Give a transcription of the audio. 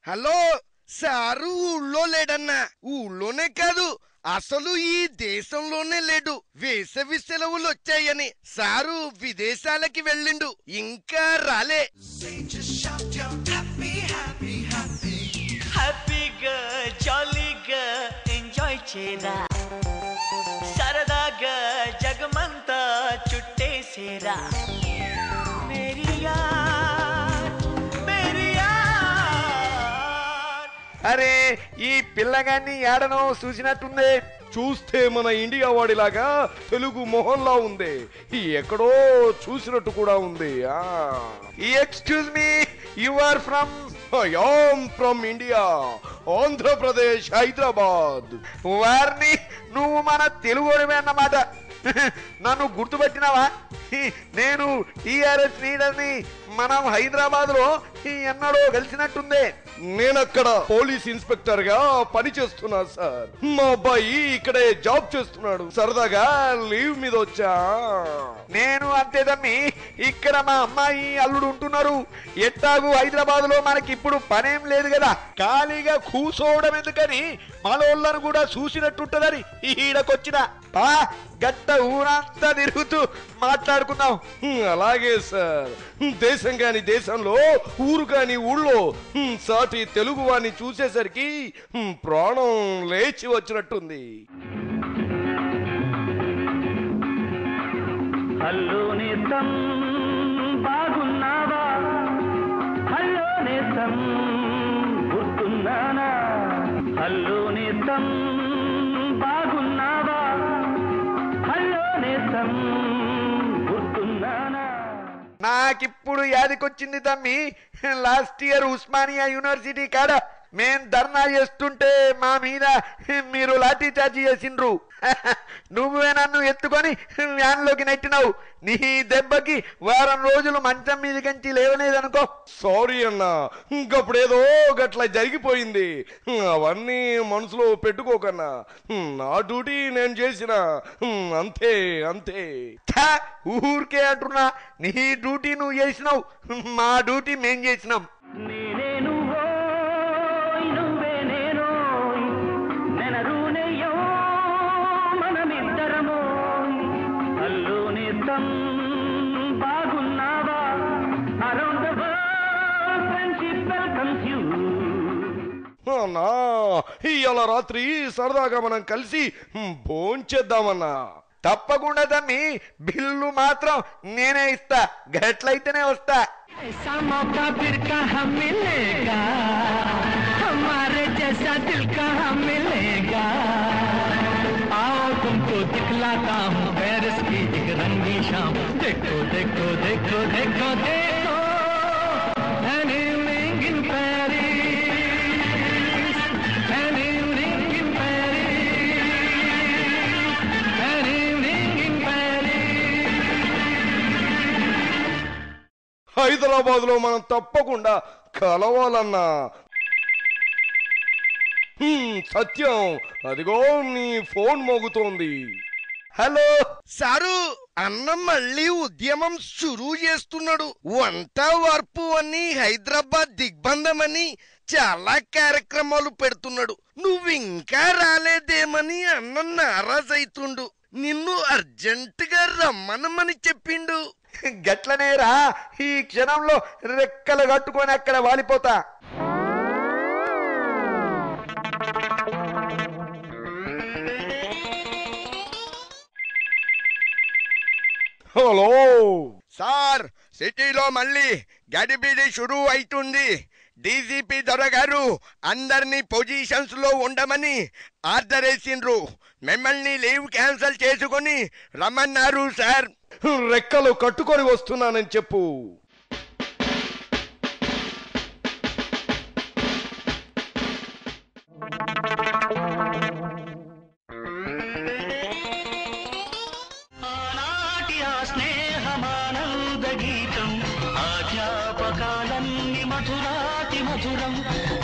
Hello sir ఊళ్ళో లేడన్నా ఊళ్ళోనే కాదు అసలు ఈ దేశంలోనే లేడు వేసవి సెలవులు వచ్చాయని సారు విదేశాలకి వెళ్ళిండు ఇంకా రాలే హ్యాపీగా జాలీగా ఎంజాయ్ చేరా సరదాగా జగమంతా చుట్టేసేరా మేరీ యార్, మేరీ యార్. అరే ఈ పిల్లగాన్ని ఏడనో చూసినట్టుంది చూస్తే మన ఇండియా వాడిలాగా తెలుగు మొహంలా ఉంది ఈ ఎక్కడో చూసినట్టు కూడా ఉంది ఆ excuse me you are from I am from India Andhra Pradesh Hyderabad వారిని నువ్వు మన తెలుగుడివే అన్నమాట నన్ను గుర్తుపట్టినావా నేను టిఆర్ఎస్ లీడర్ని మనం హైదరాబాద్ లో ఎన్నడో కలిసినట్టుంది నేనక్కడ పోలీస్ ఇన్స్పెక్టర్ గా పని చేస్తున్నా సార్ మా అబ్బాయి ఇక్కడే జాబ్ చేస్తున్నాడు సరదాగా లీవ్ మీద వచ్చా నేను అంతే తమ్మి ఇక్కడ మా అమ్మాయి అల్లుడు ఉంటున్నారు ఎట్టాగు హైదరాబాద్ లో మనకి ఇప్పుడు పనేం లేదు కదా ఖాళీగా కూసోవడం ఎందుకని మనోళ్ళను కూడా చూసినట్టుంటదని ఈడకొచ్చిన పా గట్ట ఊరంతా తిరుగుతూ మాట్లాడుకుందాం హ్మ్, అలాగే సార్ హ్మ్, దేశం కాని దేశంలో ఊరు కాని ఊళ్ళో హ్మ్, సాటి తెలుగు వాడిని చూసేసరికి హ్మ్, ప్రాణం లేచి వచ్చినట్టుంది హలో నేతం బాగున్నావా హలో నేతం గుర్తున్నానా హలో నేతం బాగున్నావా హలో నేతం గుర్తున్నానా నాకిప్పుడు యాదికొచ్చింది తమ్మి లాస్ట్ ఇయర్ ఉస్మానియా యూనివర్సిటీ కాడ మేం ధర్నా చేస్తుంటే మా మీద మీరు లాఠీ చార్జీ చేసిండ్రు నువ్వే నన్ను ఎత్తుకొని వ్యాన్లోకి నెట్టినావు నీ దెబ్బకి వారం రోజులు మంచం మీద కంచి లేవలేదనుకో సారీ అన్నా ఇంకప్పుడేదో గట్ల జరిగిపోయింది హ్మ్, అవన్నీ మనసులో పెట్టుకోకన్నా హ్మ్, నా డ్యూటీ నేను చేసిన హ్మ్, అంతే అంతే ఛ, ఊరికే అంటున్నా నీ డ్యూటీ నువ్వు చేసినావు మా డ్యూటీ మేం చేసినాం నేనే నువ్వోయ్ నువ్వే నేనోయ్ నెనరునేయో మనమిద్దరమోయ్ హలో నేతం బాగున్నావా around the world friendship welcomes you అన్నా ఇవాళ రాత్రి సరదాగా మనం కలిసి హ్మ్, భోంచేద్దామన్నా తప్పకుండా తమ్మి బిల్లు మాత్రం నేనే ఇస్తా గట్లయితేనే వస్తా ऐसा मौका फिर कहाँ मिलेगा हमारे जैसा दिल कहाँ मिलेगा आओ तुमको दिखलाता हूँ पेरिस की एक रंगी शाम देखो देखो देखो देखो देखो An evening in Paris An evening in Paris An evening in Paris Hyderabad లో మనం తప్పకుండా కలవాలన్నా హ్మ్, సత్యం అదిగో నీ ఫోన్ మోగుతోంది హలో సారు అన్న మళ్ళీ ఉద్యమం షురూ చేస్తున్నాడు వంట వార్పు అని హైదరాబాద్ దిగ్బంధం అని చాలా కార్యక్రమాలు పెడుతున్నాడు నువ్వు ఇంకా రాలేదేమని అన్న నారాజ్ అవుతుండు నిన్ను అర్జెంటుగా రమ్మనమని చెప్పిండు గట్లనేరా ఈ క్షణంలో రెక్కలు కట్టుకొని అక్కడ వాలిపోతా హలో సార్ సిటీలో మళ్ళీ గడిబిడి షురూ అవుతుంది డీజీపీ దొరగారు అందరినీ పొజిషన్స్ లో ఉండమని ఆర్డర్ వేసిండ్రు మిమ్మల్ని లీవ్ క్యాన్సిల్ చేసుకొని రమ్మన్నారు సార్ రెక్కలు కట్టుకొని వస్తున్నానని చెప్పు ఆనాటి ఆ స్నేహమానంద గీతం ఆధ్యాపకాలన్ని మధురాతి మధురం